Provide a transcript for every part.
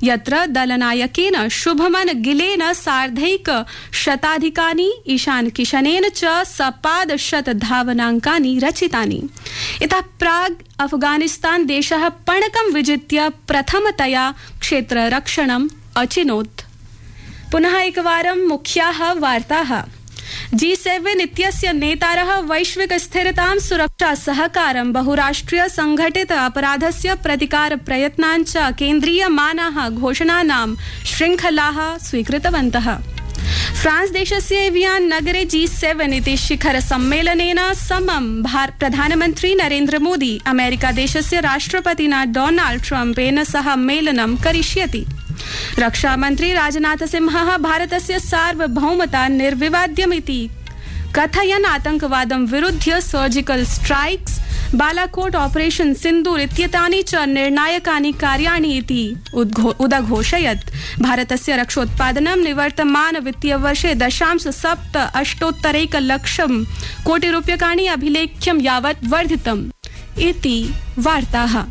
यत्र दलनायकेन शुभमन गिलेन सार्धैक शताधिकानि ईशान किशनेन च सपादशत धावनाङ्कानि रचितानि इतः प्राग् अफगानिस्तान देशः पणकं विजित्य प्रथमतया क्षेत्ररक्षणम् अचिनोत् पुनः एकवारं मुख्याः वार्ताः जी सेवेन इत्यस्य नेतारः वैश्विक स्थिरतां सुरक्षा सहकारं बहुराष्ट्रिय संघटित अपराधस्य प्रतिकार प्रयत्नान् च केन्द्रीयमानाः घोषणानां शृङ्खलाः स्वीकृतवन्तः फ्रांस देशस्य एवियान नगरे जी सेवन इति शिखर सम्मेलनेन समं प्रधानमन्त्री नरेन्द्र मोदी अमेरिका देशस्य राष्ट्रपतिना डोनाल्ड ट्रम्पेन सह मेलनं करिष्यति रक्षामन्त्री राजनाथ सिंहः भारतस्य सार्वभौमता निर्विवाद्यमिति कथयन् आतंकवादं विरुध्य surgical strikes Balakot operation Sindoor इत्येतानि च निर्णायकानि कार्याणि इति उदघोषयत् भारतस्य रक्षोत्पादनं निवर्तमान वित्तीयवर्षे दशांश सप्त अष्टोत्तरैकलक्षं कोटिरूप्यकाणि अभिलेख्यं यावत् वर्धितम् इति वार्ताः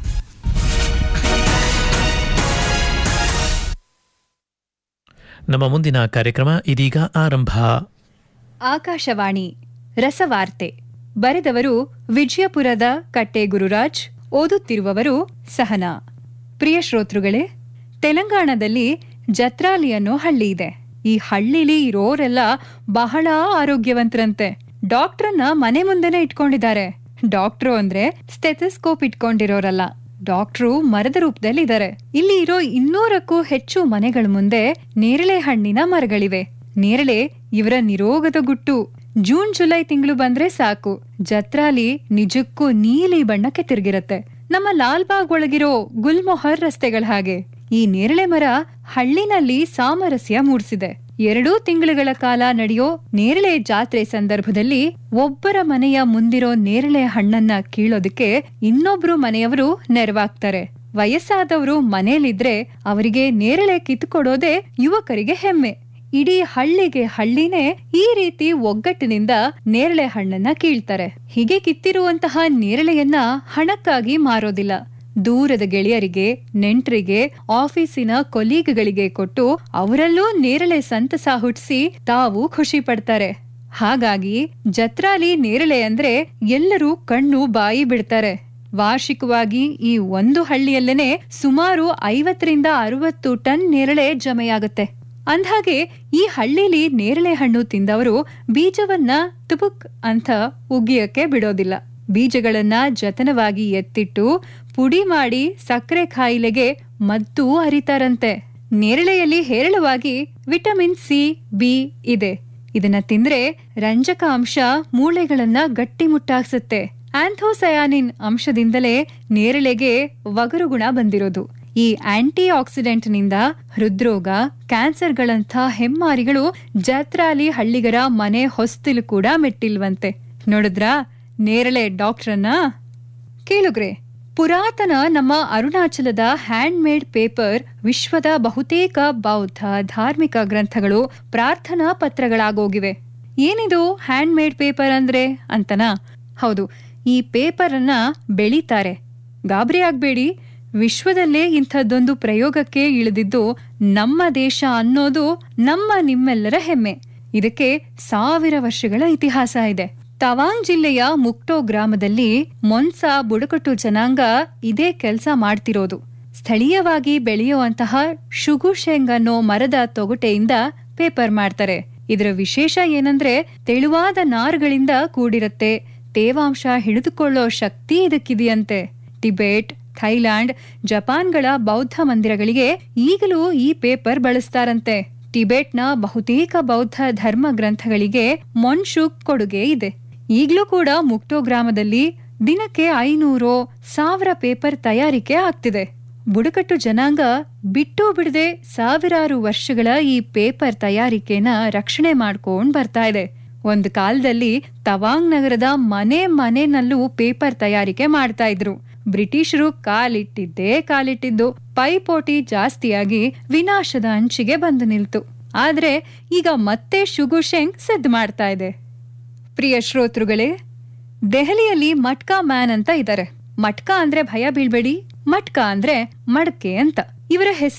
ನಮ್ಮ ಮುಂದಿನ ಕಾರ್ಯಕ್ರಮ ಇದೀಗ ಆರಂಭ ಆಕಾಶವಾಣಿ ರಸವಾರ್ತೆ ಬರೆದವರು ವಿಜಯಪುರದ ಕಟ್ಟೆ ಗುರುರಾಜ್ ಓದುತ್ತಿರುವವರು ಸಹನಾ ಪ್ರಿಯ ಶ್ರೋತೃಗಳೇ ತೆಲಂಗಾಣದಲ್ಲಿ ಜತ್ರಾಲಿ ಅನ್ನೋ ಹಳ್ಳಿ ಇದೆ ಈ ಹಳ್ಳಿಲಿ ಇರೋರೆಲ್ಲ ಬಹಳ ಆರೋಗ್ಯವಂತರಂತೆ ಡಾಕ್ಟ್ರನ್ನ ಮನೆ ಮುಂದೆನೆ ಇಟ್ಕೊಂಡಿದ್ದಾರೆ ಡಾಕ್ಟ್ರು ಅಂದ್ರೆ ಸ್ಟೆಥಸ್ಕೋಪ್ ಇಟ್ಕೊಂಡಿರೋರಲ್ಲ ಡಾಕ್ಟ್ರು ಮರದ ರೂಪದಲ್ಲಿದ್ದಾರೆ ಇಲ್ಲಿ ಇರೋ ಇನ್ನೂರಕ್ಕೂ ಹೆಚ್ಚು ಮನೆಗಳ ಮುಂದೆ ನೇರಳೆ ಹಣ್ಣಿನ ಮರಗಳಿವೆ ನೇರಳೆ ಇವರ ನಿರೋಗದ ಗುಟ್ಟು ಜೂನ್ ಜುಲೈ ತಿಂಗಳು ಬಂದ್ರೆ ಸಾಕು ಜತ್ರಾಲಿ ನಿಜಕ್ಕೂ ನೀಲಿ ಬಣ್ಣಕ್ಕೆ ತಿರುಗಿರತ್ತೆ ನಮ್ಮ ಲಾಲ್ಬಾಗ್ ಒಳಗಿರೋ ಗುಲ್ಮೊಹರ್ ರಸ್ತೆಗಳ ಹಾಗೆ ಈ ನೇರಳೆ ಮರ ಹಳ್ಳಿನಲ್ಲಿ ಸಾಮರಸ್ಯ ಮೂಡಿಸಿದೆ ಎರಡೂ ತಿಂಗಳುಗಳ ಕಾಲ ನಡೆಯೋ ನೇರಳೆ ಜಾತ್ರೆ ಸಂದರ್ಭದಲ್ಲಿ ಒಬ್ಬರ ಮನೆಯ ಮುಂದಿರೋ ನೇರಳೆ ಹಣ್ಣನ್ನ ಕೀಳೋದಕ್ಕೆ ಇನ್ನೊಬ್ರು ಮನೆಯವರು ನೆರವಾಗ್ತಾರೆ ವಯಸ್ಸಾದವರು ಮನೇಲಿದ್ರೆ ಅವರಿಗೆ ನೇರಳೆ ಕಿತ್ತುಕೊಡೋದೇ ಯುವಕರಿಗೆ ಹೆಮ್ಮೆ ಇಡೀ ಹಳ್ಳಿಗೆ ಹಳ್ಳಿನೇ ಈ ರೀತಿ ಒಗ್ಗಟ್ಟಿನಿಂದ ನೇರಳೆ ಹಣ್ಣನ್ನ ಕೀಳ್ತಾರೆ ಹೀಗೆ ಕಿತ್ತಿರುವಂತಹ ನೇರಳೆಯನ್ನ ಹಣಕ್ಕಾಗಿ ಮಾರೋದಿಲ್ಲ ದೂರದ ಗೆಳೆಯರಿಗೆ ನೆಂಟರಿಗೆ ಆಫೀಸಿನ ಕೊಲೀಗ್ಗಳಿಗೆ ಕೊಟ್ಟು ಅವರಲ್ಲೂ ನೇರಳೆ ಸಂತಸ ಹುಟ್ಟಿಸಿ ತಾವು ಖುಷಿ ಪಡ್ತಾರೆ ಹಾಗಾಗಿ ಜತ್ರಾಲಿ ನೇರಳೆ ಅಂದ್ರೆ ಎಲ್ಲರೂ ಕಣ್ಣು ಬಾಯಿ ಬಿಡ್ತಾರೆ ವಾರ್ಷಿಕವಾಗಿ ಈ ಒಂದು ಹಳ್ಳಿಯಲ್ಲೇನೆ ಸುಮಾರು ಐವತ್ತರಿಂದ ಅರವತ್ತು ಟನ್ ನೇರಳೆ ಜಮೆಯಾಗುತ್ತೆ ಅಂದ್ಹಾಗೆ ಈ ಹಳ್ಳಿಲಿ ನೇರಳೆ ಹಣ್ಣು ತಿಂದವರು ಬೀಜವನ್ನ ತುಬುಕ್ ಅಂತ ಉಗಿಯಕ್ಕೆ ಬಿಡೋದಿಲ್ಲ ಬೀಜಗಳನ್ನ ಜತನವಾಗಿ ಎತ್ತಿಟ್ಟು ಪುಡಿ ಮಾಡಿ ಸಕ್ಕರೆ ಕಾಯಿಲೆಗೆ ಮದ್ದು ಅರಿತಾರಂತೆ ನೇರಳೆಯಲ್ಲಿ ಹೇರಳವಾಗಿ ವಿಟಮಿನ್ ಸಿ ಬಿ ಇದೆ ಇದನ್ನ ತಿಂದ್ರೆ ರಂಜಕ ಅಂಶ ಮೂಳೆಗಳನ್ನ ಗಟ್ಟಿಮುಟ್ಟಾಗ್ಸುತ್ತೆ ಆಂಥೋಸಯಾನಿನ್ ಅಂಶದಿಂದಲೇ ನೇರಳೆಗೆ ಒಗರು ಗುಣ ಬಂದಿರೋದು ಈ ಆಂಟಿ ಆಕ್ಸಿಡೆಂಟ್ ನಿಂದ ಹೃದ್ರೋಗ ಕ್ಯಾನ್ಸರ್ಗಳಂಥ ಹೆಮ್ಮಾರಿಗಳು ಜಾತ್ರಾಲಿ ಹಳ್ಳಿಗರ ಮನೆ ಹೊಸ್ತಿಲು ಕೂಡ ಮೆಟ್ಟಿಲ್ವಂತೆ ನೋಡಿದ್ರಾ ನೇರಳೆ ಡಾಕ್ಟ್ರನ್ನ ಕೇಳುಗ್ರೆ ಪುರಾತನ ನಮ್ಮ ಅರುಣಾಚಲದ ಹ್ಯಾಂಡ್ ಮೇಡ್ ಪೇಪರ್ ವಿಶ್ವದ ಬಹುತೇಕ ಬೌದ್ಧ ಧಾರ್ಮಿಕ ಗ್ರಂಥಗಳು ಪ್ರಾರ್ಥನಾ ಪತ್ರಗಳಾಗೋಗಿವೆ ಏನಿದು ಹ್ಯಾಂಡ್ ಮೇಡ್ ಪೇಪರ್ ಅಂದ್ರೆ ಅಂತನಾ ಹೌದು ಈ ಪೇಪರ್ ಅನ್ನ ಬೆಳೀತಾರೆ ಗಾಬರಿ ಆಗ್ಬೇಡಿ ವಿಶ್ವದಲ್ಲೇ ಇಂಥದ್ದೊಂದು ಪ್ರಯೋಗಕ್ಕೆ ಇಳಿದಿದ್ದು ನಮ್ಮ ದೇಶ ಅನ್ನೋದು ನಮ್ಮ ನಿಮ್ಮೆಲ್ಲರ ಹೆಮ್ಮೆ ಇದಕ್ಕೆ ಸಾವಿರ ವರ್ಷಗಳ ಇತಿಹಾಸ ಇದೆ ತವಾಂಗ್ ಜಿಲ್ಲೆಯ ಮುಕ್ಟೋ ಗ್ರಾಮದಲ್ಲಿ ಮೊನ್ಸಾ ಬುಡಕಟ್ಟು ಜನಾಂಗ ಇದೇ ಕೆಲಸ ಮಾಡ್ತಿರೋದು ಸ್ಥಳೀಯವಾಗಿ ಬೆಳೆಯುವಂತಹ ಶುಗುಶೆಂಗ್ ಅನ್ನೋ ಮರದ ತೊಗಟೆಯಿಂದ ಪೇಪರ್ ಮಾಡ್ತಾರೆ ಇದರ ವಿಶೇಷ ಏನಂದ್ರೆ ತೆಳುವಾದ ನಾರುಗಳಿಂದ ಕೂಡಿರತ್ತೆ ತೇವಾಂಶ ಹಿಡಿದುಕೊಳ್ಳೋ ಶಕ್ತಿ ಇದಕ್ಕಿದೆಯಂತೆ ಟಿಬೆಟ್ ಥೈಲ್ಯಾಂಡ್ ಜಪಾನ್ಗಳ ಬೌದ್ಧ ಮಂದಿರಗಳಿಗೆ ಈಗಲೂ ಈ ಪೇಪರ್ ಬಳಸ್ತಾರಂತೆ ಟಿಬೆಟ್ನ ಬಹುತೇಕ ಬೌದ್ಧ ಧರ್ಮ ಗ್ರಂಥಗಳಿಗೆ ಮೊನ್ಶುಕ್ ಕೊಡುಗೆ ಇದೆ ಈಗಲೂ ಕೂಡ ಮುಕ್ಟೋ ಗ್ರಾಮದಲ್ಲಿ ದಿನಕ್ಕೆ ಐನೂರು ಸಾವಿರ ಪೇಪರ್ ತಯಾರಿಕೆ ಆಗ್ತಿದೆ ಬುಡಕಟ್ಟು ಜನಾಂಗ ಬಿಟ್ಟು ಬಿಡದೆ ಸಾವಿರಾರು ವರ್ಷಗಳ ಈ ಪೇಪರ್ ತಯಾರಿಕೆನ ರಕ್ಷಣೆ ಮಾಡ್ಕೊಂಡ್ ಬರ್ತಾ ಇದೆ ಒಂದು ಕಾಲದಲ್ಲಿ ತವಾಂಗ್ ನಗರದ ಮನೆ ಮನೆನಲ್ಲೂ ಪೇಪರ್ ತಯಾರಿಕೆ ಮಾಡ್ತಾ ಇದ್ರು ಬ್ರಿಟಿಷರು ಕಾಲಿಟ್ಟಿದ್ದೇ ಕಾಲಿಟ್ಟಿದ್ದು ಪೈಪೋಟಿ ಜಾಸ್ತಿಯಾಗಿ ವಿನಾಶದ ಅಂಚಿಗೆ ಬಂದು ನಿಲ್ತು ಆದ್ರೆ ಈಗ ಮತ್ತೆ ಶುಗುಶೆಂಗ್ ಸಿದ್ಧ ಮಾಡ್ತಾ ಇದೆ ಪ್ರಿಯ ಶ್ರೋತೃಗಳೇ ದೆಹಲಿಯಲ್ಲಿ ಮಟ್ಕಾ ಮ್ಯಾನ್ ಅಂತ ಇದ್ದಾರೆ ಮಟ್ಕಾ ಅಂದ್ರೆ ಭಯ ಬೀಳ್ಬೇಡಿ ಮಟ್ಕಾ ಅಂದ್ರೆ ಮಡಕೆ ಅಂತ ಇವರ ಹೆಸರು